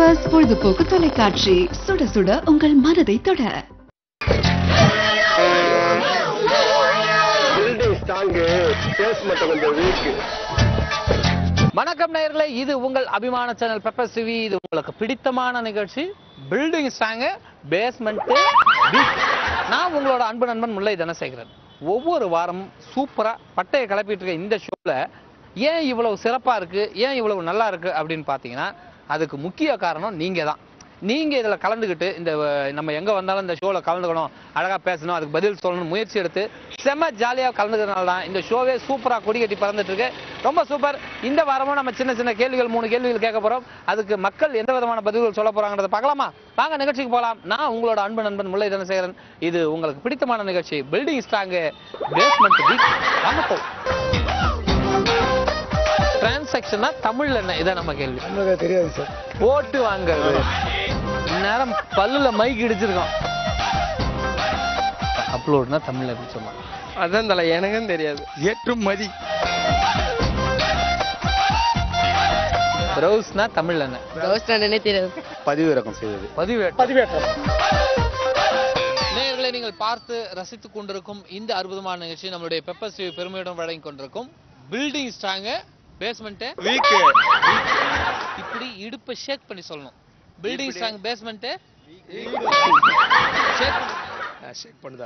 Peppers பொழுதுபோக்கு தொலைக்காட்சி சுட சுட உங்கள் மனதை தொட பில்டிங் ஸ்ட்ராங்கு சேல்ஸ் மட்டும் கொஞ்சம் வீக்கு வணக்கம் நேயர்களே இது உங்கள் அபிமான சேனல் பெப்பர் சிவி இது உங்களுக்கு பிடித்தமான நிகழ்ச்சி பில்டிங் ஸ்ட்ராங்கு பேஸ்மெண்ட் நான் உங்களோட அன்பு நண்பன் முல்லை தனசேகரன் ஒவ்வொரு வாரமும் சூப்பரா பட்டையை கிளப்பிட்டு இருக்க இந்த ஷோல ஏன் இவ்வளவு சிறப்பா இருக்கு ஏன் இவ்வளவு நல்லா இருக்கு அப்படின்னு பார்த்தீங்கன்னா அதுக்கு முக்கிய காரணம் நீங்க தான் நீங்க இதுல கலந்துக்கிட்டு இந்த அஹ், நம்ம எங்க வந்தாலும் இந்த ஷோல கலந்துக்கணும் அழகா பேசணும் அதுக்கு பதில் சொல்லணும் முயற்சி எடுத்து செம்ம ஜாலியா கலந்துக்கிறதுனால தான் இந்த ஷோவே சூப்பரா கொடி கட்டி பறந்துட்டு இருக்கு ரொம்ப சூப்பர் இந்த வாரமும் நம்ம சின்ன சின்ன கேள்விகள் மூணு கேள்விகள் கேட்க போறோம் அதுக்கு மக்கள் எந்த விதமான பதில்கள் சொல்ல போறாங்கன்றத பார்க்கலாமா வாங்க நிகழ்ச்சிக்கு போகலாம் நான் உங்களோட அன்பு நண்பன் முல்லை தனசேகரன் இது உங்களுக்கு பிடித்தமான நிகழ்ச்சி பில்டிங் ஸ்ட்ராங்கு பேஸ்மெண்ட் வீக் நமக்கு டிரான்சாக்ஷனா தமிழ்ல என்ன இதான் நம்ம கேள்வி நமக்கு தெரியாது சார் போட்டு வாங்குறது நேரம் பல்லுல மைக் இடிச்சிருக்கோம் அப்லோட்னா தமிழ்ல எப்படி சொல்லலாம் அதான் தலை எனக்கும் தெரியாது ஏற்றுமதி ப்ரௌஸ்னா தமிழ்ல என்ன ரோஸ்டானே தெரியாது பதிவிறக்கம் செய்தது பதிவேற்றம் பதிவேற்றம் நேயர்களை நீங்கள் பார்த்து ரசித்துக் கொண்டிருக்கும் இந்த அற்புதமான நிகழ்ச்சி நம்மளுடைய பெப்பர் ஸ்ரீ பெருமையுடன் வழங்கி கொண்டிருக்கும் பில்டிங் ஸ்ட்ராங்கு பேஸ்மெண்ட் வீக்கு இப்படி இடுப்பை ஷேக் பண்ணி சொல்லணும் building strong basement shake check பண்ணுதா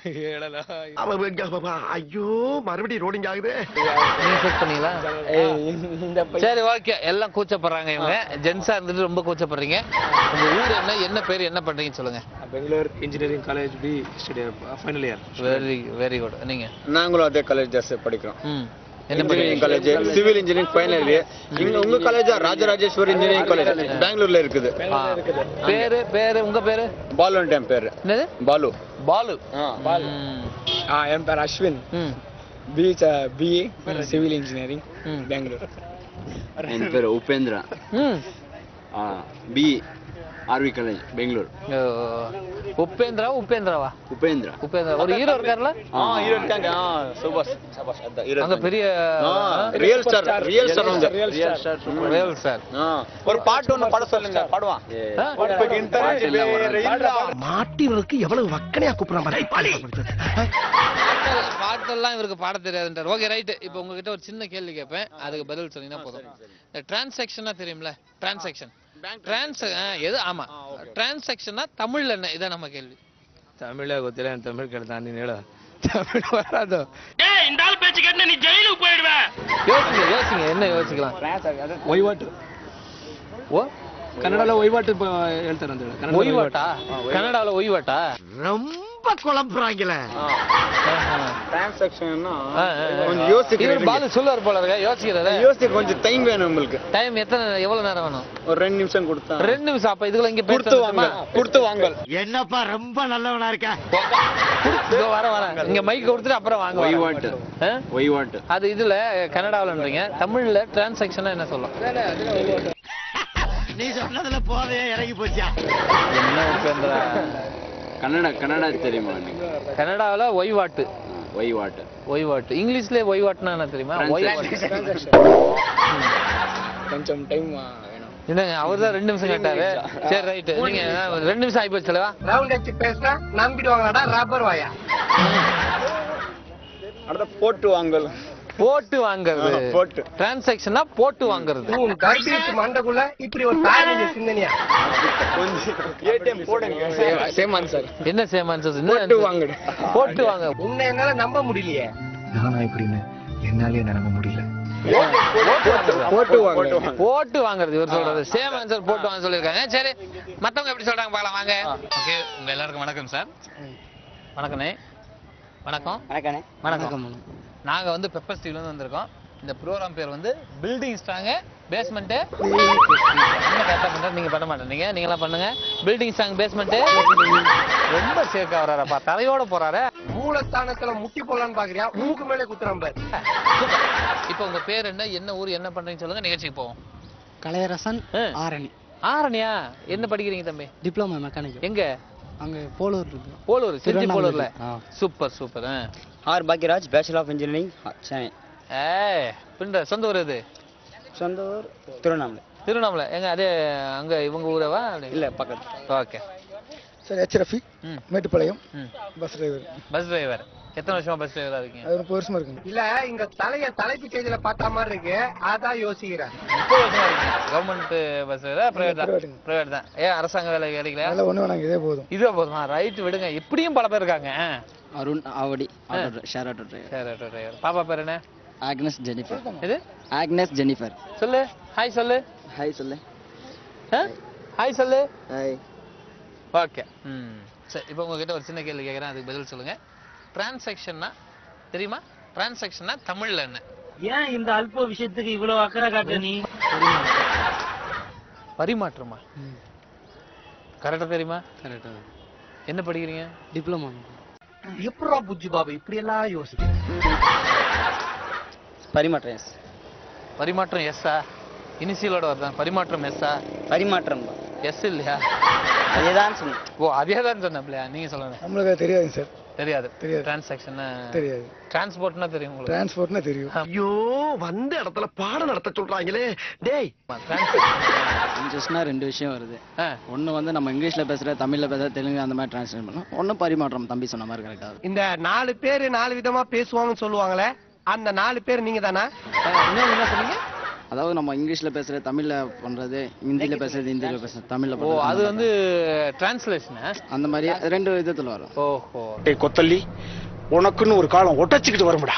ஐயோ மறுபடியும் ரோடிங் ஆகுது நீங்க ஷேக் பண்ணீங்களா சரி ஓகே எல்லாம் கூச்சப்படுறாங்க இவங்க ஜென்ஸா இருந்துட்டு ரொம்ப கூச்சப்படுறீங்க உங்க ஊர் என்ன என்ன பேர் என்ன பண்றீங்கன்னு சொல்லுங்க Bangalore engineering college B study final year very very good நீங்க நாங்களும் அதே காலேஜ் தான் படிக்கிறோம் ம் என்ன இன்ஜினியரிங் பண்றீங்க college civil engineering final year இங்க உங்க காலேஜ் ராஜராஜேஸ்வரி இன்ஜினியரிங் காலேஜ் பெங்களூர்ல இருக்குது ஆ. பேரு பேரு உங்க பேரு பாலு டேம் பேரு என்னது பாலு பாலு பாலு ம். ஆ என் பேர் அஸ்வின் ம் பி பிஏ சிவில் இன்ஜினியரிங் ம். பெங்களூர் என் பேரு உபேந்திரா ம் பி ஆர்வி காலேஜ் பெங்களூர் ஓ. உபேந்திரா உபேந்திராவா உபேந்திரா உபேந்திரா ஒரு ஹீரோ இருக்கார்ல ஹீரோ இருக்காங்க சுபாஷ் சுபாஷ் அதான் hero அங்க இருக்காங்க. பெரிய ரியல் ஸ்டார் ரியல் ஸ்டார் வந்து Real star. ரியல் சார் ஆ, ஒரு பாட்டு ஒண்ணு பாட சொல்லுங்க பாடுவான் பாட்டு இல்ல, ஒரு மாட்டினருக்கு எவ்வளவு வக்கனையா கூப்பிடுறான் பாரு. பாலி. பாட்டல்- பாட்டெல்லாம் இவருக்கு பாட தெரியாதுன்றார் ஓகே ரைட் இப்போ உங்ககிட்ட ஒரு சின்ன கேள்வி கேட்பேன் அதுக்கு பதில் சொன்னீங்கன்னா போதும் இந்த டிரான்சாக்ஷனா தெரியும்ல டிரான்சாக்ஷன் டிரான்ஸ் எது ஆமா டிரான்சாக்ஷனா தமிழ்ல என்ன இதான் நம்ம கேள்வி தமிழே ಗೊತ್ತಿಲ್ಲ தமிழ் ಕೇಳ್ತಾನೆ ನೀನು ಹೇಳು தமிழ் வராதோ யோசிங்க யோசிங்க என்ன யோசிக்கலாம் ವಹಿವಾಟು ஓ ಕನ್ನಡలో ವಹಿವಾಟು ಬ- ಹೇಳ್ತಾರೆ ಅಂತ ಹೇಳಿ ಕನ್ನಡ ஒய்வாட்டா கனடால ஒய்வாட்டா ரொம்ப குழம்புறாங்களே டிரான்சாக்ஷன்னா ஆ, ஆ, ஆ. கொஞ்சம் இவர் யோசிக்கிறேன் பாலு சொல்லுவார் போல இருக்க யோசிக்கிறது யோசிக்க கொஞ்சம் டைம் வேணும் உங்களுக்கு டைம் எத்தனை எவ்வளவு நேரம் வேணும் ஒரு ரெண்டு நிமிஷம் கொடுத்தா ரெண்டு நிமிஷம் அப்ப இதுல இங்க கொடுத்து வாங்க கொடுத்து வாங்கல் என்னப்பா ரொம்ப நல்லவனா இருக்க இதோ வர வர இங்க மைக் கொடுத்துட்டு அப்புறம் வாங்க வரேன். ஒய்வாட்டு ஆ? ஒய்வாட்டு அது இதுல கனடாவிலன்றீங்க தமிழ்ல டிரான்சாக்ஷனா என்ன சொல்லும் நீ சொன்னதுல போதையே இறங்கி போச்சா என்ன உபேந்திரா கன்னடா கன்னடா தெரியுமா நீங்க கனடாவில் ஒய்வாட்டு ஒய்வாட்டு ஒய்வாட்டு இங்கிலீஷ்ல ஒய்வாட்டுனா என்ன தெரியுமா ஒய்வாட்டு கொஞ்சம் டைம் வேணும் என்னங்க அவர் தான் ரெண்டு நிமிஷம் கேட்டாரு சரி ரைட்டு நீங்க ரெண்டு நிமிஷம் ஆகி போச்சு ரவுண்ட் அடிச்சு பேசினா நம்பிடுவாங்களாடா ரப்பர் வாயா அடுத்த போட்டு வாங்கல் போட்டு வாங்குறது ஆ, போட்டு. டிரான்சாக்ஷனா போட்டு வாங்குறது உன் கர்ப்பீஸ் மண்டக்குள்ள இப்படி ஒரு தாய் சிந்தனையா கொஞ்சம் ஏடிஎம் போடுங்க சேம் ஆன்சர் என்ன சேம் ஆன்சர்ஸ் போட்டு வாங்குடு போட்டு வாங்க உன்னை என்னால நம்ப முடியலையே நானா இப்படின்னு என்னாலே நம்ப முடியல போட்டு வாங்க போட்டு வாங்குறது இவர் சொல்றது சேம் ஆன்சர் போட்டு வாங்க சொல்லியிருக்காங்க சரி மத்தவங்க எப்படி சொல்றாங்க பார்க்கலாம் வாங்க ஓகே உங்க எல்லாருக்கும் வணக்கம் சார் வணக்கண்ணே வணக்கம் வணக்கம் நாங்க வந்து பெப்பர் ஸ்டீல் வந்து வந்திருக்கோம் இந்த ப்ரோக்ராம் பேர் வந்து பில்டிங் ஸ்ட்ராங்கு பேஸ்மெண்ட்டு என்ன கரெக்டாக பண்ணுறது நீங்கள் பண்ண மாட்டேங்க நீங்களாம் பண்ணுங்க பில்டிங் ஸ்ட்ராங் பேஸ்மெண்ட்டு ரொம்ப சேர்க்க வர்றாரப்பா தலையோட போறாரு மூலஸ்தானத்துல முட்டி போடலான்னு பாக்குறியா மூக்கு மேலே குத்துறான் பாரு இப்போ உங்க பேர் என்ன என்ன ஊர் என்ன பண்றீங்கன்னு சொல்லுங்க நிகழ்ச்சிக்கு போவோம் கலையரசன் ஆ. ஆரணி ஆரணியா என்ன படிக்கிறீங்க தம்பி டிப்ளமா மெக்கானிக்கல் எங்க அங்க போலூர் இருக்கு போலூர் செஞ்சி திருவண்ணாமலை. போலூர்ல ஆ. Super super R Bhagyaraj bachelor of engineering Chennai ஏய் பின்ற சொந்த ஊர் இது சொந்த ஊர் திருவண்ணாமலை திருவண்ணாமலை எங்க அதே அங்க இவங்க ஊரவா இல்ல பக்கத்து ஓகே சார் ஹெச் ரஃபி ம் மேட்டுப்பாளையம் ம் பஸ் டிரைவர் பஸ் டிரைவர் எத்தனை வருஷமா பஸ் டிரைவரா இருக்கீங்க அது முப்பது வருஷமா இருக்குங்க இல்ல இங்க தலைய தலைப்பு செய்தியில பார்த்த மாதிரி இருக்கு அதான் யோசிக்கிறேன் முப்பது வருஷமா இருக்கீங்க கவர்மெண்ட் பஸ் பிரைவேட் தான் private ங்க. பிரைவேட் தான் ஏன் அரசாங்க வேலை கிடைக்கல அதெல்லாம் ஒண்ணு வேணாங்க இதே போதும் இதுவே போதுமா ரைட் விடுங்க இப்படியும் பல பேர் இருக்காங்க Arun Avadi auto share auto driver சரி ஆட்டோ டிரைவர் பாப்பா பேர் என்ன ஆக்னஸ் ஜெனிஃபர் இது ஆக்னஸ் ஜெனிஃபர் சொல்லு ஹாய் சொல்லு ஹாய் சொல்லு ஹாய் சொல்லு ஹாய் ஓகே ம் சரி இப்போ உங்ககிட்ட ஒரு சின்ன கேள்வி கேட்குறேன் அதுக்கு பதில் சொல்லுங்க டிரான்சாக்ஷன்னா தெரியுமா டிரான்சாக்ஷன்னா தமிழ்ல என்ன ஏன் இந்த அல்ப விஷயத்துக்கு இவ்வளவு அக்கறை காட்டுற நீ பரிமாற்றமா கரெக்டா தெரியுமா கரெக்டாக என்ன படிக்கிறீங்க டிப்ளமா எப்படா புஜ்ஜி பாபு இப்படி எல்லாம் யோசிக்கிறேன் பரிமாற்றம் எஸ் பரிமாற்றம் எஸ்ஸா இனிஷியலோட வருதான் பரிமாற்றம் எஸ்ஸா பரிமாற்றம் எஸ் இல்லையா அதேதான் சொன்னேன் ஓ அதே தான் சொன்னேன் நீங்க சொல்லுங்க நம்மளுக்கு அது தெரியாதுங்க சார் தெரியாது தெரியாது. டிரான்சாக்ஷன் தெரியாது டிரான்ஸ்போர்ட்னா தெரியும் உங்களுக்கு டிரான்ஸ்போர்ட்னா தெரியும் ஐயோ வந்த இடத்துல பாடம் நடத்த சொல்றாங்களே டேய் இன்ட்ரெஸ்ட்னா ரெண்டு விஷயம் வருது ஆ ஒன்று வந்து நம்ம இங்கிலீஷில் பேசுகிற தமிழில் பேசுகிற தெலுங்கு அந்த மாதிரி டிரான்ஸ்லேட் பண்ணலாம் ஒன்று பரிமாற்றம் தம்பி சொன்ன மாதிரி கரெக்டாக இந்த நாலு பேரு நாலு விதமா பேசுவாங்கன்னு சொல்லுவாங்களே அந்த நாலு பேர் நீங்க தானா இன்னும் என்ன சொன்னீங்க அதாவது நம்ம இங்கிலீஷில் பேசுகிற தமிழில் பண்ணுறது ஹிந்தியில் பேசுறது ஹிந்தியில் பேசுறது தமிழில் ஓ பண்ணுறது அது வந்து டிரான்ஸ்லேஷன் அந்த மாதிரி ரெண்டு விதத்தில் வரும் ஓஹோ டேய் கொத்தல்லி உனக்குன்னு ஒரு காலம் ஒட்டச்சுக்கிட்டு வரும்டா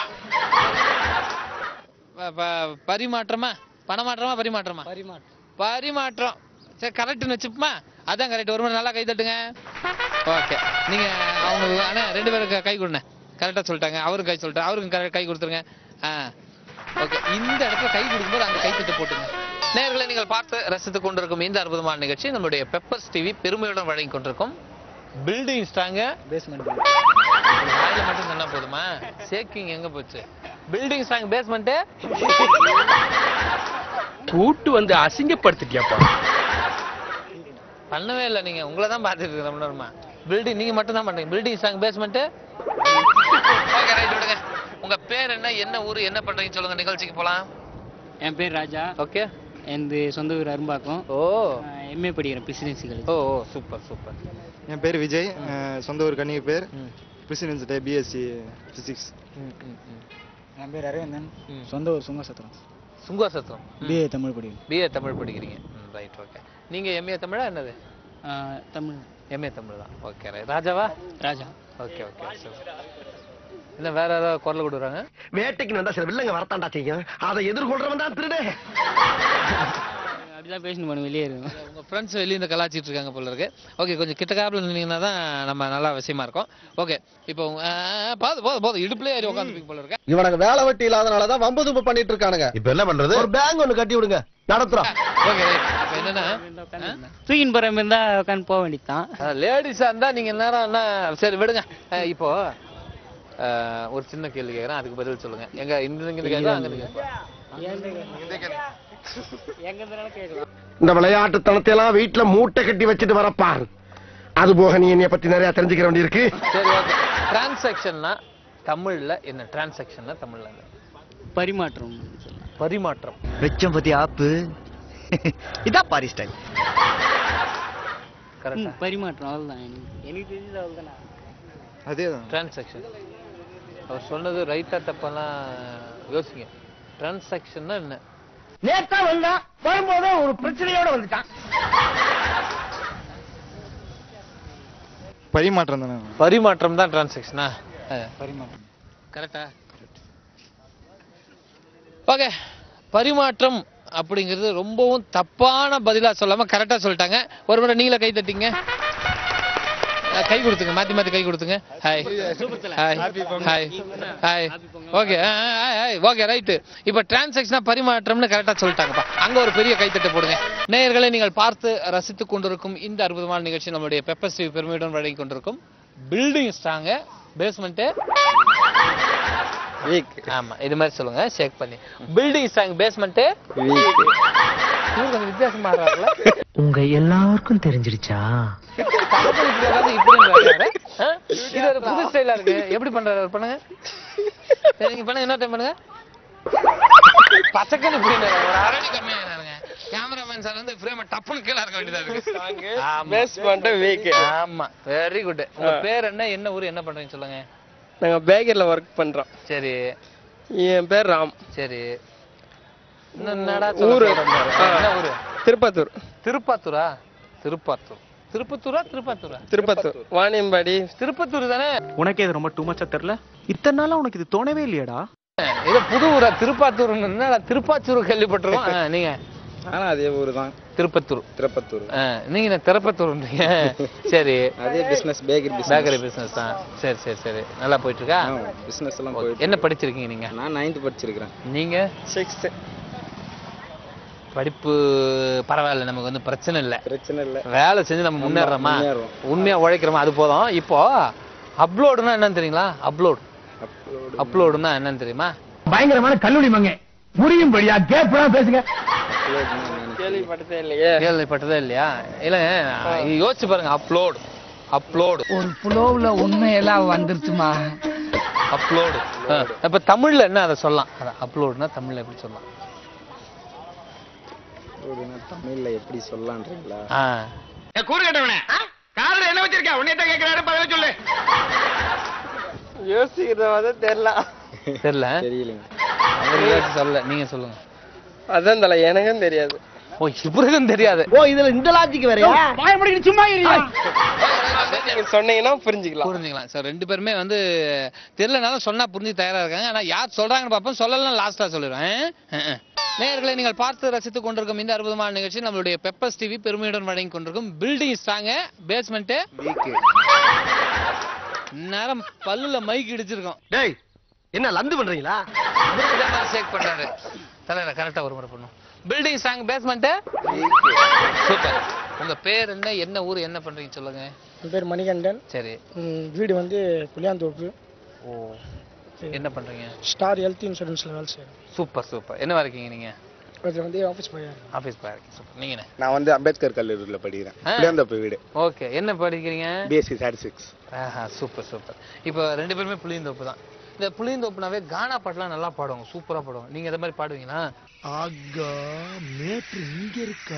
ப- ப- பரிமாற்றமா பணமாற்றமா பரிமாற்றமா பரிமாற்றம் பரிமாற்றம் சரி கரெக்ட்னு வச்சுப்போமா அதான் கரெக்ட் ஒரு மணி நல்லா கை தட்டுங்க ஓகே நீங்க அவங்க அண்ணா ரெண்டு பேரும் க- கை கொடுங்க கரெக்டா சொல்லிட்டாங்க அவரும் கை சொல்லிட்டாங்க அவருக்கும் கரெக்ட் கை கொடுத்துருங்க ஆ ஓகே இந்த இடத்துல கை கொடுக்கும்போது அந்த கை தட்டு போட்டுங்க நேர்களை நீங்கள் பார்த்து ரசித்துக் கொண்டிருக்கும் இந்த அற்புதமான நிகழ்ச்சி நம்முடைய பெப்பர்ஸ் டிவி பெருமையுடன் வழங்கி கொண்டிருக்கும் பில்டிங் ஸ்ட்ராங்க பேஸ்மெண்ட் வாயில மட்டும் சொன்னா போதுமா சேக்கிங் எங்க போச்சு பில்டிங் ஸ்ட்ராங் பேஸ்மெண்ட் கூட்டு வந்து அசிங்கப்படுத்திட்டியாப்பா பண்ணவே இல்லை நீங்க உங்களை தான் பார்த்துட்டு இருக்கேன் ரொம்ப நேரமா பில்டிங் நீங்க மட்டும் தான் பண்றீங்க building strong basement okay right விடுங்க உங்க பேர் என்ன என்ன ஊரு என்ன பண்றீங்க சொல்லுங்க நிகழ்ச்சிக்கு போலாம் என் பேர் ராஜா ஓகே எனது சொந்த ஊர் அரும்பாக்கம் ஓ எம்ஏ படிக்கிறேன் பிரசிடென்சி காலேஜ் ஓ ஓ சூப்பர் சூப்பர் என் பேர் விஜய் அஹ் சொந்த ஊர் கன்னிய பேர் ம். பிரசிடென்சிட்ட பிஎஸ்சி பிசிக்ஸ் ம், ம், ம். என் பேர் அரவிந்தன் ம். சொந்த ஊர் சுங்கசத்திரம் சுங்காசத்துவம் பிஏ தமிழ் படிக்கிறேன் பிஏ தமிழ் படிக்கிறீங்க ரைட் ஓகே நீங்க எம்ஏ தமிழா என்னது தமிழ் எம்ஏ தமிழ் தான் ஓகே ரைட் ராஜாவா ராஜா ஓகே ஓகே என்ன வேற ஏதாவது குரல் கொடுக்குறாங்க வேட்டைக்கு வந்தா சில வில்லங்க வரத்தாண்டா செய்யும் அதை எதிர்கொள்றவன் தான் திருடே அப்படிதான் பேசணும் பண்ண வெளியே இருக்கும் உங்க ஃப்ரெண்ட்ஸ் வெளியே இந்த கலாச்சிட்டு இருக்காங்க போல இருக்கு ஓகே கொஞ்சம் கிட்ட காப்பில் நின்னீங்கன்னா தான் நம்ம நல்லா விஷயமா இருக்கும் ஓகே இப்போ உங்க- ஆ, ஆ, போதும் போதும் போதும் இடுப்புலயே ஏறி உட்காந்துப்பீங்க போல இருக்கு இவனுக்கு வேலை வெட்டி இல்லாதனாலதான் வம்பு தும்பு பண்ணிட்டு இருக்கானுங்க இப்ப என்ன பண்றது ஒரு பேங்க் ஒண்ணு கட்டி விடுங்க நடத்துறோம் ஓகே ரைட் இப்போ என்னன்னா தூக்கின்னு போற மாதிரி இருந்தா உட்காந்து போக வேண்டியதுதான் லேடிஸா இருந்தா நீங்க நேரம் என்ன சரி விடுங்க அஹ், இப்போ அஹ், ஒரு சின்ன கேள்வி கேட்குறேன் அதுக்கு பதில் சொல்லுங்க எங்க இந்த இங்க கேட்கலாம் அங்க இருந்து கேட்கலாம் எங்க இருந்தாலும் கேட்கலாம் இந்த விளையாட்டு தனத்தை எல்லாம் வீட்டுல மூட்டை கட்டி வச்சுட்டு வரப்பார் அது போக நீ என்னைய பத்தி நிறைய தெரிஞ்சுக்கிற வேண்டியிருக்கு சரி ஓகே டிரான்சாக்ஷன்னா தமிழ்ல என்ன டிரான்சாக்ஷன்னா தமிழ்ல என்ன பரிமாற்றம் சொல்லலாம் பரிமாற்றம் வெச்சம் பத்தி ஆப்பு இதான் பாரி ஸ்டைல் கரெக்டா ம், பரிமாற்றம் அவ்வளவுதான் எனக்கு எனக்கு தெரிஞ்சது அவ்வளவுதான் அதே தான் டிரான்சாக்ஷன் அவர் சொன்னது ரைட்டா தப்பெல்லாம் யோசிங்க டிரான்சாக்ஷன்னா என்ன நேத்தா வந்தா வரும்போது ஒரு பிரச்சனையோட வந்துட்டான் பரிமாற்றம் தானே பரிமாற்றம் தான் டிரான்சாக்ஷனா பரிமாற்றம் கரெக்டா ஓகே பரிமாற்றம் அப்படிங்கிறது ரொம்பவும் தப்பான பதிலா சொல்லாம கரெக்டா சொல்லிட்டாங்க ஒரு முறை நீங்கள கை தட்டிங்க அஹ், கை கொடுத்துங்க மாத்தி மாத்தி கை கொடுத்துங்க hi hi hi hi okay okay right இப்போ டிரான்சாக்ஷனா பரிமாற்றம்னு கரெக்டா சொல்லிட்டாங்கப்பா அங்க ஒரு பெரிய கைத்தட்டு போடுங்க நேயர்களை நீங்கள் பார்த்து ரசித்துக் கொண்டிருக்கும் இந்த அற்புதமான நிகழ்ச்சி நம்மளுடைய பெப்பர் ஸ்ரீ பெருமையுடன் வழங்கி கொண்டிருக்கும் பில்டிங் ஸ்ட்ராங்க பேஸ்மெண்ட்டு வீக் ஆமா இது மாதிரி சொல்லுங்க ஷேக் பண்ணி பில்டிங் ஸ்ட்ராங் பேஸ்மெண்ட் வீக் கொஞ்சம் வித்தியாசமா ஆடுறாருல உங்க எல்லாருக்கும் தெரிஞ்சிருச்சா பக்கத்துல இப்படி உட்கார்ந்து இப்படின்றாரு. ஆ? இது ஒரு புது ஸ்டைலா இருக்கு எப்படி பண்றாரு அவர் பண்ணுங்க சரி, நீங்க பண்ணுங்க என்ன டைம் பண்ணுங்க பச்சைக்கன்னு இப்படின்றாரு ஒரு அரடி கம்மியாகிறாருங்க கேமராமேன் கேமராமேன் சார் வந்து ஃப்ரேம் டப்புன்னு கீழே இருக்க வேண்டியதா இருக்கு ஆமா. பேஸ்மெண்ட் வீக் ஆமா வெரி குட் உங்க பேர் என்ன என்ன ஊர் என்ன பண்றீங்க சொல்லுங்க நாங்க பேக்கரியில் ஒர்க் பண்றோம் சரி என் பேர் ராம் சரி இன்னும் என்னடா ஊரு. சொல்ல சொல்றேன் பாரு. ஆ. என்ன ஊரு திருப்பத்தூர் திருப்பாத்தூரா திருப்பாத்தூர் திருப்பத்தூரா திருப்பாத்தூரா திருப்பத்தூர் வாணியம்பாடி திருப்பத்தூர் தானே உனக்கே இது ரொம்ப டூ மச்சா தெரியல இத்தனை நாளா உனக்கு இது தோணவே இல்லையாடா ஏதோ புது ஊரா திருப்பாத்தூர் என்னடா திருப்பாச்சூர் கேள்விப்பட்டிருக்கோம் ஆ, நீங்க ஆனால் அதே ஊர் தான் திருப்பத்தூர் திருப்பத்தூர் ஆ, நீங்க என்ன திருப்பத்தூர்ன்றீங்க சரி அதே பிஸ்னஸ் பேக்கரி பேக்கரி பிசினஸ் தான் சரி சரி சரி நல்லா போயிட்டு இருக்கா பிஸ்னஸ் எல்லாம் Okay. போயிட்டு என்ன படிச்சிருக்கீங்க நீங்க நான் நைன்த் படிச்சிருக்கிறேன் நீங்க சிக்ஸ்த்து படிப்பு பரவாயில்ல நமக்கு வந்து பிரச்சனை இல்லை பிரச்சனை இல்லை வேலை செஞ்சு நம்ம முன்னேறோமா முன்னேறுறோம். உண்மையா உழைக்கிறோமா அது போதும் இப்போ அப்லோடுனா என்னன்னு தெரியுங்களா அப்லோட் அப்லோடுனா என்னன்னு தெரியுமா பயங்கரமான கல்லூரி மங்க புரியும்படியா கேப்லாம் பேசுங்க கேள்விப்பட்டதே இல்லையே கேள்விப்பட்டதே இல்லையா இல்ல இது யோசிச்சு பாருங்க அப்லோட் அப்லோடு ஒரு புலோவில் உண்மையெல்லாம் வந்துருச்சுமா அப்லோடு இப்ப தமிழ்ல என்ன அதை சொல்லலாம் அப்லோடுனா தமிழ்ல எப்படி சொல்லலாம் தமிழில் எப்படி சொல்லலான்றீங்களா ஆ கூறு கட்டவனே காதுல என்ன வச்சிருக்க உன்னைய தான் கேட்கிறாரு பதில சொல்லு யோசிக்கிறத வந்து தெரியல தெரியல தெரியலைங்க அவர் யோசிச்சு சொல்லல நீங்க சொல்லுங்க அதான் தல எனக்கும் தெரியாது ஓ இவருக்கும் தெரியாது ஓ இதுல இந்த லாஜிக் வேறயா வாய முடிக்கிட்டு சும்மா இருயா நீங்க சொன்னீங்கன்னா புரிஞ்சுக்கலாம் புரிஞ்சுக்கலாம் சார் ரெண்டு பேருமே வந்து தெரியலனாலும் சொன்னா புரிஞ்சு தயாரா இருக்காங்க ஆனா யார் சொல்றாங்கன்னு பார்ப்போம் சொல்லலாம் லாஸ்டா சொல்லிடுவேன் நேயர்களை நீங்கள் பார்த்து ரசித்துக் கொண்டிருக்கும் இந்த அற்புதமான நிகழ்ச்சி நம்மளுடைய பெப்பர்ஸ் டிவி பெருமையுடன் வழங்கி கொண்டிருக்கும் பில்டிங் ஸ்ட்ராங்க பேஸ்மெண்ட் நேரம் பல்லுல மைக் இடிச்சிருக்கோம் டேய் என்ன லந்து பண்றீங்களா ஷேக் பண்றாரு தலையில கரெக்டா ஒரு முறை பண்ணும் பில்டிங் ஸ்ட்ராங் பேஸ்மெண்ட் சூப்பர் உங்க பேர் என்ன என்ன ஊர் என்ன பண்றீங்க சொல்லுங்க என் பேர் மணிகண்டன் சரி ம், வீடு வந்து புளியாந்தோப்பு ஓ என்ன பண்றீங்க ஸ்டார் ஹெல்த் இன்சூரன்ஸில் வேலை செய்கிறேன் சூப்பர் சூப்பர் என்னவா இருக்கீங்க நீங்க அதில் வந்து ஆஃபீஸ் போய் ஆபீஸ் போய் இருக்கீங்க சூப்பர் நீங்க என்ன நான் வந்து அம்பேத்கர் கல்லூரியில் படிக்கிறேன் ஆ. புளியாந்தோப்பு வீடு ஓகே என்ன படிக்கிறீங்க பிஎஸ்சி ஸ்டாட்டிஸ்டிக்ஸ் ஆஹா சூப்பர் சூப்பர் இப்போ ரெண்டு பேருமே புளியந்தோப்பு தான் இந்த புளியந்தோப்புனாவே கானா பாட்டுலாம் நல்லா பாடுவாங்க சூப்பரா பாடுவாங்க நீங்க இந்த மாதிரி பாடுவீங்களா ஆகா மேட்ரு இங்க இருக்கா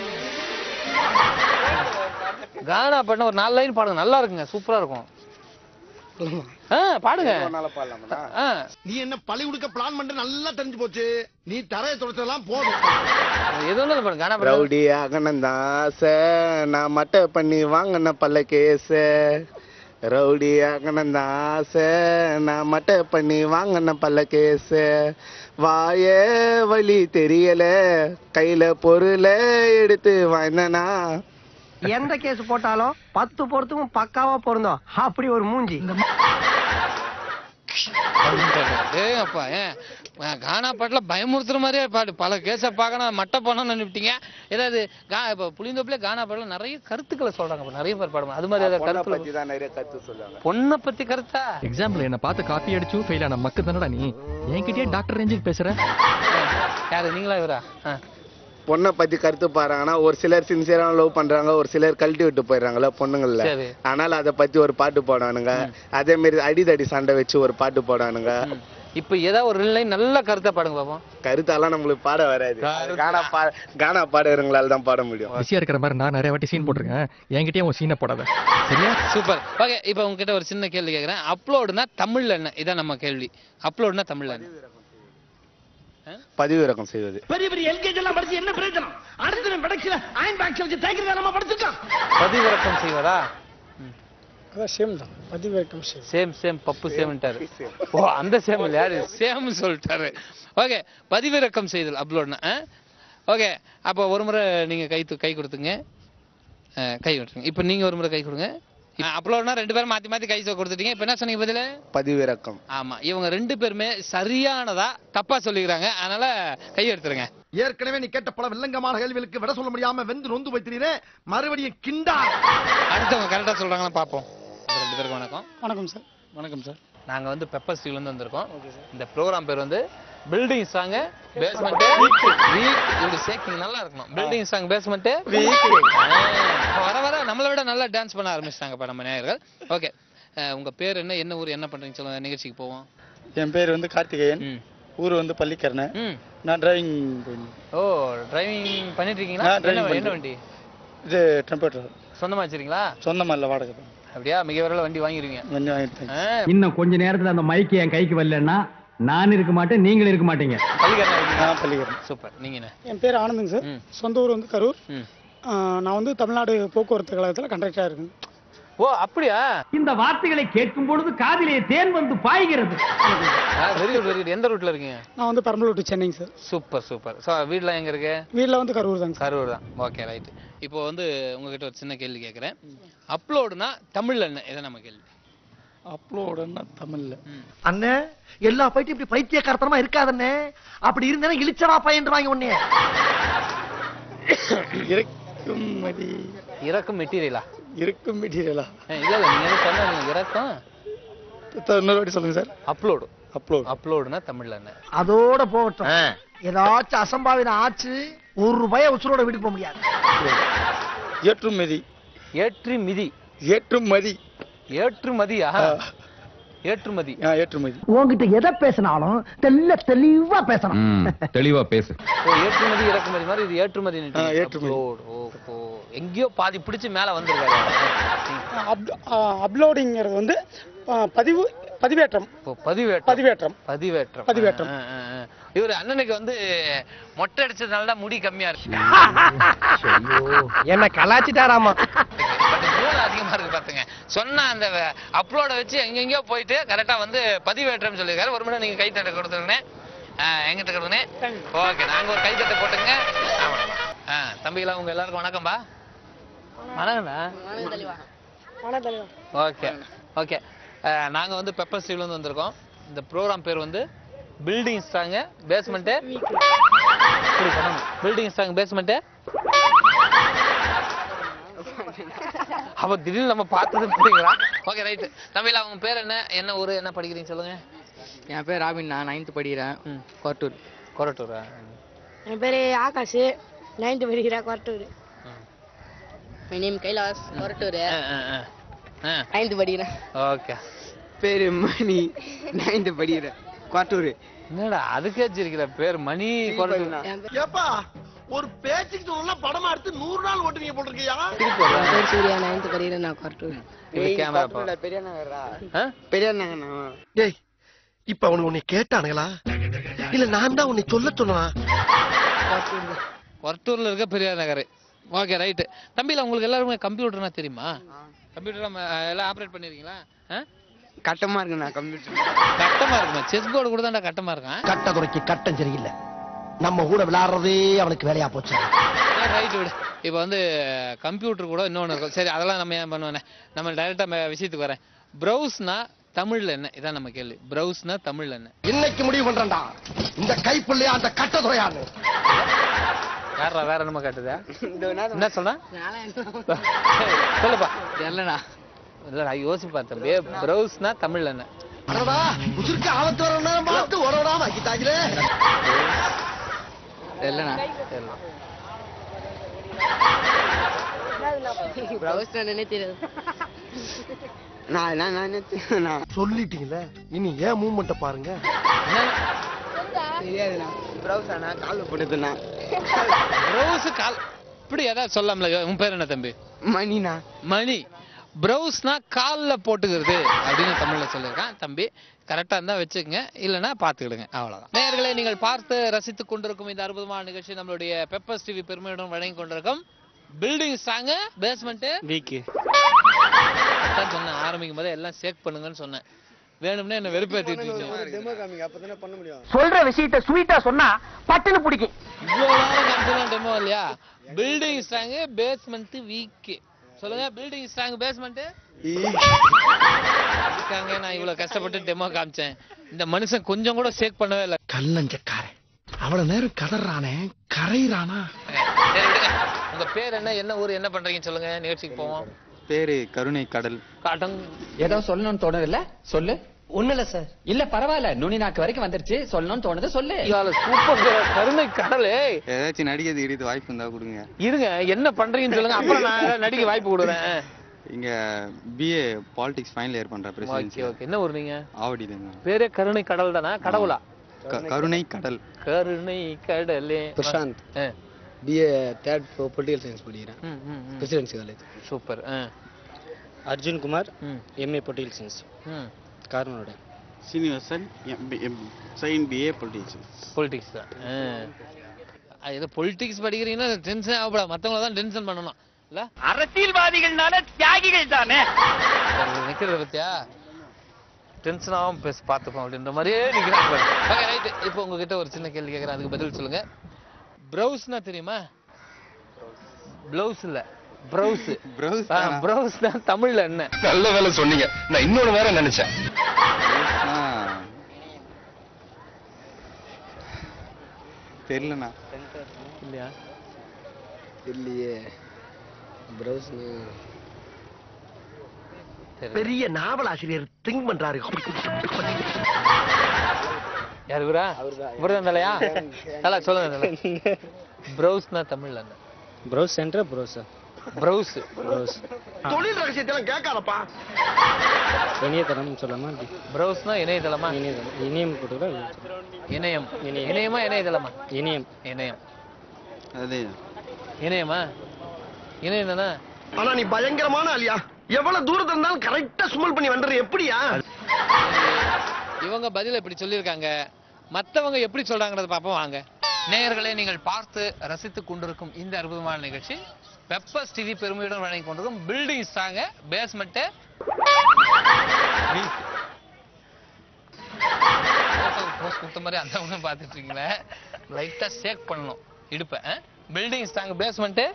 கானா பாட்டுனா ஒரு நாலு லைன் பாடுங்க நல்லா இருக்குங்க சூப்பரா இருக்கும் ஆ பாடுங்க ஆ நீ என்ன பழி கொடுக்க பிளான் பண்ணிட்டு நல்லா தெரிஞ்சு போச்சு நீ தரையை தொடச்சதெல்லாம் போதும் எது ஒன்றும் பாடுங்க கானா பாடு ரவுடி அகனந்தாச நான் மட்டை பண்ணி வாங்கின பல்ல கேச ரவுடி அகனந்தாச நான் மட்டை பண்ணி வாங்கின பல்ல கேச வாய வழி தெரியல கையில பொருளை எடுத்து வாங்கினா எந்த கேஸ் போட்டாலும் பத்து பொறுத்துக்கும் பக்காவா பொருந்தோம் அப்படி ஒரு மூஞ்சி ஏய் அப்பா ஏன் அஹ் கானா பாட்டுல பயமுறுத்துற மாதிரியே பாடு பல கேஸை பார்க்கணும் மட்டை பண்ணணும்னு நினைப்பிட்டீங்க ஏதாவது கா இப்போ புளிந்தோப்புல கானா பாட்டுல நிறைய கருத்துக்களை சொல்றாங்க இப்ப நிறைய பேர் பாடுவாங்க அது மாதிரி ஏதாவது பொண்ணை கருத்து பத்தி தான் நிறைய கருத்து சொல்லுவாங்க பொண்ணை பத்தி கருத்தா எக்ஸாம்பிள் என்ன பார்த்து காப்பி அடிச்சு ஃபெயில் ஆன மக்கு தானடா நீ என்கிட்டயே டாக்டர் ரேஞ்சுக்கு பேசுற யாரு நீங்களா இவரா ஆ. பொண்ணை பத்தி கருத்து பாருங்கன்னா ஒரு சிலர் சின்சியரா லவ் பண்றாங்க ஒரு சிலர் கழட்டி விட்டு போயிடுறாங்கல்ல பொண்ணுங்கள்ல சரி. ஆனால் அதை பத்தி ஒரு பாட்டு போடானுங்க அதே மாதிரி அடிதடி சண்டை வச்சு ஒரு பாட்டு போடானுங்க ம். இப்ப ஏதாவது ஒரு ரெண்டு லைன் நல்ல கருத்தை பாடுங்க பாப்போம் கருத்தாலாம் நம்மளுக்கு பாட வராது கருத்தா? கானா பா கானா பாடுறவங்களால தான் பாட முடியும் பிஸியா இருக்கிற மாதிரி நான் நிறைய வாட்டி சீன் போட்டிருக்கேன் என்கிட்டயே உன் சீனை போடாத சரியா சூப்பர் ஓகே இப்போ உங்ககிட்ட ஒரு சின்ன கேள்வி கேட்குறேன் அப்லோடுனா தமிழ்ல என்ன இதான் நம்ம கேள்வி அப்லோடுனா தமிழ்ல என்ன பதிவிறக்கம் செய்வது பெரிய பெரிய எல்கேஜி எல்லாம் படிச்சு என்ன பிரயோஜனம் அடுத்த படத்துல அயன் பாக்ஸ் வச்சு தைக்கிறத நம்ம படிச்சிருக்கோம் பதிவிறக்கம் செய்வதா அதான் சேம் தான் பதிவிறக்கம் சேம் சேம் சேம் பப்பு சேம்ட்டாரு ஓ அந்த சேம் இல்ல யாரு சேம் சொல்லிட்டாரு ஓகே பதிவிறக்கம் செய்தல் அப்லோட்னா ஓகே அப்போ ஒரு முறை நீங்க கை து- கை கொடுத்துங்க அஹ், கை விட்டுருங்க இப்போ நீங்க ஒரு முறை கை கொடுங்க அப்லோட்னா ரெண்டு பேரும் மாத்தி மாத்தி கை சொ- கொடுத்துட்டீங்க இப்போ என்ன சொன்னீங்க பதில பதிவிறக்கம் ஆமா இவங்க ரெண்டு பேருமே சரியானதா தப்பா சொல்லிக்கிறாங்க அதனால கை எடுத்துருங்க ஏற்கனவே நீ கேட்ட பல வில்லங்கமான கேள்விகளுக்கு விட சொல்ல முடியாம வெந்து நொந்து வைத்தினீரே மறுபடியும் கிண்டா அடுத்தவங்க கரெக்டா சொல்றாங்களா பார்ப்போம் உங்க ரெண்டு பேருக்கும் வணக்கம் வணக்கம் சார் வணக்கம் சார் நாங்க வந்து பெப்பர் ஸ்டீல் இருந்து வந்திருக்கோம் இந்த ப்ரோக்ராம் பேர் வந்து பில்டிங் சாங் பேஸ்மெண்ட் வீக் இப்படி சேக்கிங் நல்லா இருக்கணும் பில்டிங் சாங் பேஸ்மெண்ட் வர வர நம்மளை விட நல்லா டான்ஸ் பண்ண ஆரம்பிச்சிட்டாங்க இப்ப நம்ம நேயர்கள் ஓகே உங்க பேர் என்ன என்ன ஊர் என்ன பண்றீங்க சொல்லுங்க நிகழ்ச்சிக்கு போவோம் என் பேர் வந்து கார்த்திகேயன் ம் ஊர் வந்து பள்ளிக்கரணை ம் நான் டிரைவிங் ஓ டிரைவிங் பண்ணிட்டு இருக்கீங்களா ஆ, driving என்ன என்ன பண்றேன். வண்டி இது டெம்பரேச்சர் சொந்தமா வச்சிருக்கீங்களா சொந்தமாக இல்லை வாடகை தான் அப்படியா மிக விரைவில் வண்டி வாங்கிருவீங்க கொஞ்சம் வாங்கிட்டேன் ஆ, இன்னும் கொஞ்ச நேரத்துல அந்த மைக்கு என் கைக்கு வரலன்னா நான் இருக்க மாட்டேன் நீங்களும் இருக்க மாட்டீங்க பள்ளிக்கரணை இருக்கீங்க. நான் பள்ளிக்கிறேன் சூப்பர் நீங்க என்ன என் பேர் ஆனந்துங்க சார் ம். சொந்த ஊர் வந்து கரூர் ம். ஆ, நான் வந்து தமிழ்நாடு போக்குவரத்து கழகத்தில் கண்டக்டராக இருக்கேன் ஓ அப்படியா இந்த வார்த்தைகளை கேட்கும் பொழுது காதிலே தேன் வந்து பாய்கிறது வெரி குட் வெரி குட் எந்த ரூட்ல இருக்கீங்க நான் வந்து பெரம்பலூர் டு சென்னைங்க சார் சூப்பர் சூப்பர் ஸோ வீட்ல எங்க இருக்கு வீட்டில் வந்து கரூர் தாங்க சார் கரூர் தான் ஓகே ரைட் இப்போ வந்து உங்ககிட்ட ஒரு சின்ன கேள்வி கேட்குறேன் அப்லோடுனா தமிழ்ல என்ன இதை நம்ம கேள்வி அப்லோடுன்னா தமிழில் அண்ணே எல்லா பைட்டும் இப்படி பைத்தியக்காரத்தனமா இருக்காதண்ணே அப்படி இருந்தேன்னா இழிச்சடா பையன் வாங்கி உடனே இறக்குமதி இறக்கும் மெட்டீரியலா இருக்கும் மெட்டீரியலா இல்ல இல்ல நீங்க எதுவும் சொன்னீங்க இறக்கம் இன்னொரு வாட்டி சொல்லுங்க சார் அப்லோடு அப்லோட் அப்லோடுனா தமிழ்ல என்ன அதோட போகட்டும் ஏதாச்சும் அசம்பாவிதம் ஆச்சு ஒரு ரூபாய உசுரோட வீட்டுக்கு போக முடியாது ஏற்றுமதி ஏற்றி மிதி ஏற்றுமதி ஏற்றுமதியா ஏற்றுமதி ஆ ஏற்றுமதி உன்கிட்ட எதை பேசினாலும் தெல்ல தெளிவா பேசணும் தெளிவா பேசு ஓ ஏற்றுமதி இறக்குமதி மாதிரி இது ஏற்றுமதி ஆ, ஏற்றுமதி. ஓ எங்கேயோ பாதி பிடிச்சு மேல வந்திருக்காரு அப்லோடிங்கிறது வந்து ஆ, பதிவு பதிவேற்றம் இப்போ பதிவேற்றம் பதிவேற்றம் பதிவேற்றம் பதிவேற்றம். ஆ, ஆ, ஆ. இவரு அண்ணனுக்கு வந்து மொட்டை அடிச்சதுனால தான் முடி கம்மியா இருக்கு என்ன கலாச்சிட்டாராமா பட் மூளை அதிகமா இருக்கு பாத்துங்க சொன்ன அந்த அப்லோட வச்சு எங்கெங்கயோ போயிட்டு கரெக்டா வந்து பதிவேற்றம் சொல்லியிருக்காரு ஒரு மணி நீங்க கைத்தட்டை கொடுத்துருங்க எங்கிட்ட கொடுங்க ஓகே நாங்க ஒரு கைத்தட்டை போட்டுங்க ஆமா. ஆ, தம்பிகளா உங்க எல்லாருக்கும் வணக்கம்பா வணக்கம்டா ஓகே ஓகே நாங்க வந்து பெப்பர் ஸ்டீல் வந்து வந்திருக்கோம் இந்த ப்ரோக்ராம் பேர் வந்து பில்டிங் ஸ்ட்ராங்கு பேஸ்மெண்ட்டு இப்படி பண்ணணும் பில்டிங் ஸ்ட்ராங் பேஸ்மெண்ட்டு அப்ப திடீர்னு நம்ம பார்த்தது புரியுங்களா ஓகே ரைட் தமிழ் அவங்க பேர் என்ன என்ன ஊரு என்ன படிக்கிறீங்க சொல்லுங்க என் பேர் ராபின் நான் நைன்த் படிக்கிறேன் ம். கொரட்டூர் கொரட்டூரா என் பேர் ஆகாஷ் நைன்த்து படிக்கிறேன் கொரட்டூர் என் நேம் கைலாஸ் கொரட்டூர் நைன்த்து படிக்கிறேன் ஓகே பேரு மணி நைன்த் படிக்கிறேன் கொரட்டூர் என்னடா அதுக்கே வச்சிருக்கிற பேர் மணி கொரட்டூர் என் பேர் ஏப்பா ஒரு பேச்சுக்கு சொல்லலாம் படமா எடுத்து நூறு நாள் ஓட்டுவீங்க போட்டிருக்கியா திருப்பி என் பேர் சூர்யா நைன்த்து படிக்கிறேன் நான் கொரட்டூர் இப்ப கேமரா பா பெரிய நகரா ஆ? பெரிய நகர் டேய் இப்ப அவனுக்கு உன்னை கேட்டானுங்களா இல்ல நான் தான் உன்னை சொல்ல சொன்னா கொரட்டூர்ல இருக்க பெரியார் நகர் ஓகே ரைட்டு தம்பில உங்களுக்கு எல்லாருமே கம்ப்யூட்டர்னா தெரியுமா கம்ப்யூட்டர் எல்லாம் ஆப்ரேட் பண்ணிருக்கீங்களா ஆ? கட்டமா இருக்கு நான் கம்ப்யூட்டர் கட்டமா இருக்குமா செஸ் போர்டு கூட தான்டா கட்டமா இருக்கான் கட்டதுறைக்கு கட்டம் சரியில்லை நம்ம கூட விளையாடுறதே அவனுக்கு வேலையா போச்சு ரைட் விடு இப்போ வந்து கம்ப்யூட்டர் கூட இன்னொன்று இருக்கும் சரி அதெல்லாம் நம்ம ஏன் பண்ணுவேனே நம்ம டைரெக்டாக விஷயத்துக்கு வரேன் ப்ரௌஸ்னா தமிழ்ல என்ன இதான் நம்ம கேள்வி ப்ரௌஸ்னா தமிழ்ல என்ன இன்னைக்கு முடிவு பண்றேன்டா இந்த கைப்புள்ளையா அந்த கட்டதுறையான்னு யாரா வேற என்னமா காட்டுதா என்ன சொன்னா சொல்லுப்பா தெரியலண்ணா இல்ல நான் யோசிப்பா தம்பி ப்ரௌஸ்னா தமிழ்ல என்ன அடடா உசுருக்கு ஆபத்து வர நேரம் பார்த்து உடனே வாக்கிட்டாங்களே தெரியலண்ணா தெரியல. ப்ரௌஸ் என்னன்னே தெரியாது நான் நான் நான் நான் சொல்லிட்டீங்களே இனி ஏன் மூவ்மெண்ட்டை பாருங்க தெரியாதுண்ணா ப்ரௌஸ் அண்ணா காலில் போட்டதுண்ணா ப்ரௌஸ் கால் இப்படி ஏதாவது சொல்லாமல உன் பேர் என்ன தம்பி மணிண்ணா மணி ப்ரௌஸ்னா காலில் போட்டுக்கிறது அப்படின்னு தமிழ்ல சொல்லியிருக்கான் தம்பி கரெக்டாக இருந்தால் வச்சுக்கங்க இல்லைன்னா பார்த்துக்கிடுங்க அவ்வளோதான் நேயர்களே நீங்கள் பார்த்து ரசித்துக் கொண்டிருக்கும் இந்த அற்புதமான நிகழ்ச்சி நம்மளுடைய பெப்பர்ஸ் டிவி பெருமையுடன் வழங்கி கொண்டிருக்கும் பில்டிங் ஸ்ட்ராங்கு பேஸ்மெண்ட்டு வீக்கு அதான் சொன்னேன் ஆரம்பிக்கும் போதே எல்லாம் சேக் பண்ணுங்கன்னு சொன்னேன் வேணும்னே என்ன வெறுப்பேற்றிட்டு இருக்கீங்க. டெமோ காமிங்க அப்போ தானே பண்ண முடியும் சொல்ற விஷயத்த ஸ்வீட்டா சொன்னா பட்டுன்னு பிடிக்கும் இவ்வளோ நேரம் காமிச்சதான் டெமோ இல்லையா பில்டிங் ஸ்ட்ராங்கு பேஸ்மெண்ட் வீக்கு சொல்லுங்க பில்டிங் ஸ்ட்ராங் பேஸ்மெண்ட் இருக்காங்க நான் இவ்வளவு கஷ்டப்பட்டு டெமோ காமிச்சேன் இந்த மனுஷன் கொஞ்சம் கூட சேக் பண்ணவே இல்லை கல்லஞ்சக்காரன் அவ்வளவு நேரம் கதறானே கரையிறானா சரி விடுங்க உங்க பேர் என்ன என்ன ஊர் என்ன பண்றீங்கன்னு சொல்லுங்க நிகழ்ச்சிக்கு போவோம் பேரு கருணை கடல் காட்டம் ஏதோ சொல்லணும்னு தோணுதுல்ல சொல்லு ஒண்ணு இல்ல சார் இல்ல பரவாயில்ல நுனி நாக்கு வரைக்கும் வந்துருச்சு சொல்லணும்னு தோணுது சொல்லு சூப்பர் கருணை கடலே ஏதாச்சும் நடிக்கிறது இடித்து வாய்ப்பு இருந்தா கொடுங்க இருங்க என்ன பண்றீங்கன்னு சொல்லுங்க அப்புறம் நான் ஏதாவது நடிக்க வாய்ப்பு கொடுக்குறேன் இங்க பிஏ பாலிடிக்ஸ் ஃபைனல் இயர் பண்ற ஓகே பிரசிடென்சி ஓகே என்ன ஊர் நீங்க ஆவடியில இருந்து பேரே கருணை கடல் தானே கடவுளா க- கருணை கடல் கருணை கடலே பிரசாந்த் ஆ. பிஏ தேர்ட் பொலிட்டிக்கல் சயின்ஸ் படிக்கிறேன் ம், ம், ம். பிரசிடென்சி காலேஜ் சூப்பர் ஆ. அர்ஜுன் குமார் ம். எம்ஏ பொலிட்டிக்கல் சயின்ஸ் ம். காரணோட Srinivasan second BA politics politics தான் ஆ. அது ஏதோ பொலிட்டிக்ஸ் படிக்கிறீங்கன்னா டென்ஷன் ஆகக்கூடாது மற்றவங்கள தான் டென்ஷன் பண்ணணும் இல்ல அரசியல்வாதிகள்னால தியாகிகள் தானே நிக்கிறத பத்தியா டென்ஷன் ஆகாம பேச பார்த்துப்போம் அப்படின்ற மாதிரியே நிக்கிறாங்க ஓகே ரைட் இப்போ உங்ககிட்ட ஒரு சின்ன கேள்வி கேட்குறேன் அதுக்கு பதில் சொல்லுங்க ப்ரௌஸ்னா தெரியுமா ப்ளவுஸ் இல்ல ப்ரௌஸ் Browse ப்ரௌஸ்னா தமிழ்ல என்ன நல்ல வேலை சொன்னீங்க நான் இன்னொன்னு வேற நினைச்சேன் ஆ. தெரியலண்ணா இல்லையா இல்லையே ப்ரௌஸ்னா பெரிய நாவல் ஆசிரியர் திங்க் பண்றாரு யார் இவரா இவர்தான் தலையா தல சொல்லுங்க தல ப்ரௌஸ்னா தமிழ்ல என்ன ப்ரௌஸ் சென்டர் ப்ரௌஸா ப்ரௌஸ் ப்ரௌஸ் தொழில் ரகசியத்தெல்லாம் கேட்காதப்பா இணையதளம் சொல்லாமா அப்படி ப்ரௌஸ்னா இணையதளமா இணையதளம் இணையம் போட்டுக்கிறா இணையம் இணையமா இணையதளமா இணையம் இணையம் அதே இணையமா இணையம் தானே ஆனா நீ பயங்கரமான ஆளியா எவ்வளவு தூரத்துல இருந்தாலும் கரெக்டா சுமல் பண்ணி வந்துடுற எப்படியா இவங்க பதில் இப்படி சொல்லியிருக்காங்க மத்தவங்க எப்படி சொல்றாங்கறத பார்ப்போம் வாங்க நேயர்களே நீங்கள் பார்த்து ரசித்துக் கொண்டிருக்கும் இந்த அற்புதமான நிகழ்ச்சி பெப்பர்ஸ் டிவி பெருமையுடன் வழங்கி கொண்டிருக்கும் பில்டிங் ஸ்ட்ராங்க பேஸ்மெண்ட் போஸ்ட் கொடுத்த மாதிரி அந்த ஒண்ணு பார்த்துட்டு இருக்கீங்களே லைட்டா ஷேக் பண்ணணும் இடுப்ப பில்டிங் ஸ்ட்ராங் பேஸ்மெண்ட்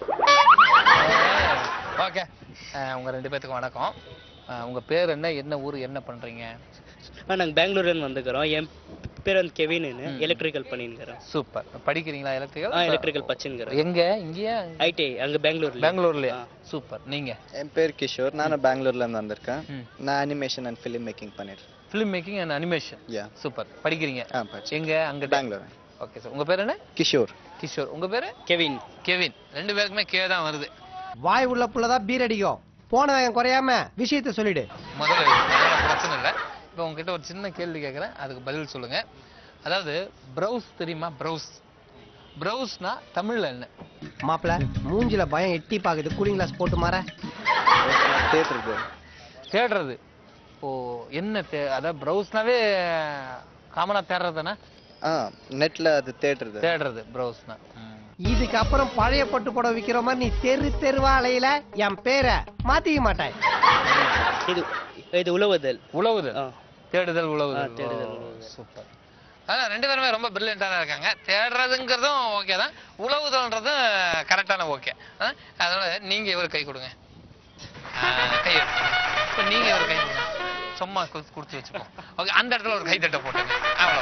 ஓகே உங்க ரெண்டு பேத்துக்கும் வணக்கம் அஹ், உங்க பேர் என்ன என்ன ஊர் என்ன பண்றீங்க நாங்கள் பெங்களூர்லேருந்து வந்துக்கிறோம் என் பேர் வந்து கெவின்னு எலக்ட்ரிக்கல் பண்ணிருக்கிறேன் சூப்பர் படிக்கிறீங்களா எலக்ட்ரிக்கல் ஆ எலக்ட்ரிக்கல் படிச்சுங்கிறேன் எங்க இங்கேயா ஐடிஐ அங்கே பெங்களூர்ல பெங்களூர்லயா சூப்பர் நீங்க என் பேர் கிஷோர் நான் பெங்களூர்ல இருந்து வந்திருக்கேன் ம். நான் அனிமேஷன் அண்ட் ஃபிலிம் மேக்கிங் பண்ணிருக்கேன் film making and animation yeah super படிக்கிறீங்க ஆ படிச்சு எங்க அங்க பெங்களூர் ஓகே சார் உங்க பேர் என்ன கிஷோர் கிஷோர் உங்க பேரு கெவின் கெவின் ரெண்டு பேருக்குமே கே தான் வருது வாய் உள்ள புள்ளதான் பீர் அடிக்கும் போன வேகம் குறையாம விஷயத்த சொல்லிடு முதல்ல அதனால பிரச்சனை இல்லை இப்போ உங்ககிட்ட ஒரு சின்ன கேள்வி கேட்குறேன் அதுக்கு பதில் சொல்லுங்க அதாவது ப்ரௌஸ் தெரியுமா ப்ரௌஸ் ப்ரௌஸ்னா தமிழ்ல என்ன மாப்பிள மூஞ்சில பயம் எட்டி பாக்குது கூலிங் கிளாஸ் போட்டு மாற தேட்டருக்கு தேடுறது ஓ என்ன தே அதாவது ப்ரௌஸ்னாவே காமனா தேடுறதுனா ஆ நெட்ல அது தேட்டருது தேடுறது ப்ரௌஸ்னா இதுக்கு அப்புறம் பழைய பட்டு புடவை விக்கிற மாதிரி நீ தெரு தெருவா அலையில என் பேரை மாத்திக்க மாட்டாய் இது இது உழவுதல் உழவுதல் ஆ. தேடுதல் உழவுதல் ஆ, தேடுதல், ஓ, உழவுதல். சூப்பர் அதான் ரெண்டு பேருமே ரொம்ப பிரில்லியண்டாக தான் இருக்காங்க தேடுறதுங்கிறதும் ஓகே தான் உழவுதல்ன்றதும் கரெக்டான ஓகே அதனால நீங்க இவர் கை கொடுங்க ஆ, கை எடுங்க. இப்ப நீங்க இவர் கை கொடுங்க சும்மா கு- கொடுத்து வச்சுப்போம் ஓகே அந்த இடத்துல ஒரு கை தட்ட போட்டுங்க அவ்வளோ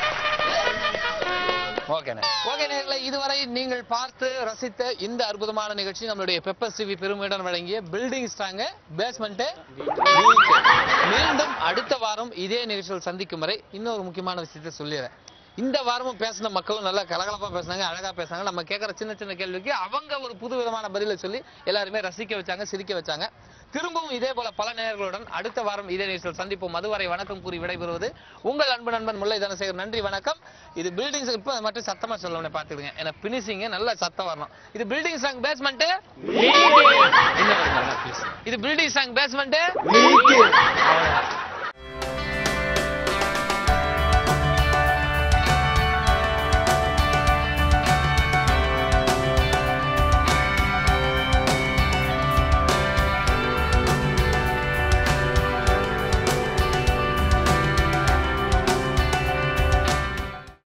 ஓகேண்ணே ஓகே நேர்களை இதுவரை நீங்கள் பார்த்து ரசித்த இந்த அற்புதமான நிகழ்ச்சி நம்மளுடைய பெப்பர் சிவி பெருமையுடன் வழங்கிய பில்டிங் ஸ்ட்ராங்க பேஸ்மெண்ட் மீண்டும் அடுத்த வாரம் இதே நிகழ்ச்சியில் சந்திக்கும் வரை இன்னொரு முக்கியமான விஷயத்தை சொல்லிடுறேன் இந்த வாரமும் பேசின மக்களும் நல்லா கலகலப்பா பேசுனாங்க அழகா பேசுனாங்க நம்ம கேட்குற சின்ன சின்ன கேள்விக்கு அவங்க ஒரு புது விதமான பதிலை சொல்லி எல்லாருமே ரசிக்க வச்சாங்க சிரிக்க வச்சாங்க திரும்பவும் இதே போல பல நேயர்களுடன் அடுத்த வாரம் இதே நிகழ்ச்சியில் சந்திப்போம் அதுவரை வணக்கம் கூறி விடைபெறுவது உங்கள் அன்பு நண்பன் முல்லை தனசேகர் நன்றி வணக்கம் இது பில்டிங்ஸ் இப்போ அது மட்டும் சத்தமா சொல்லணும் பார்த்துடுங்க ஏன்னா பினிஷிங்க நல்ல சத்தம் வரணும் இது பில்டிங் சாங் பேஸ்மெண்ட் இது பில்டிங் சாங் பேஸ்மெண்ட் அவ்வளவுதான்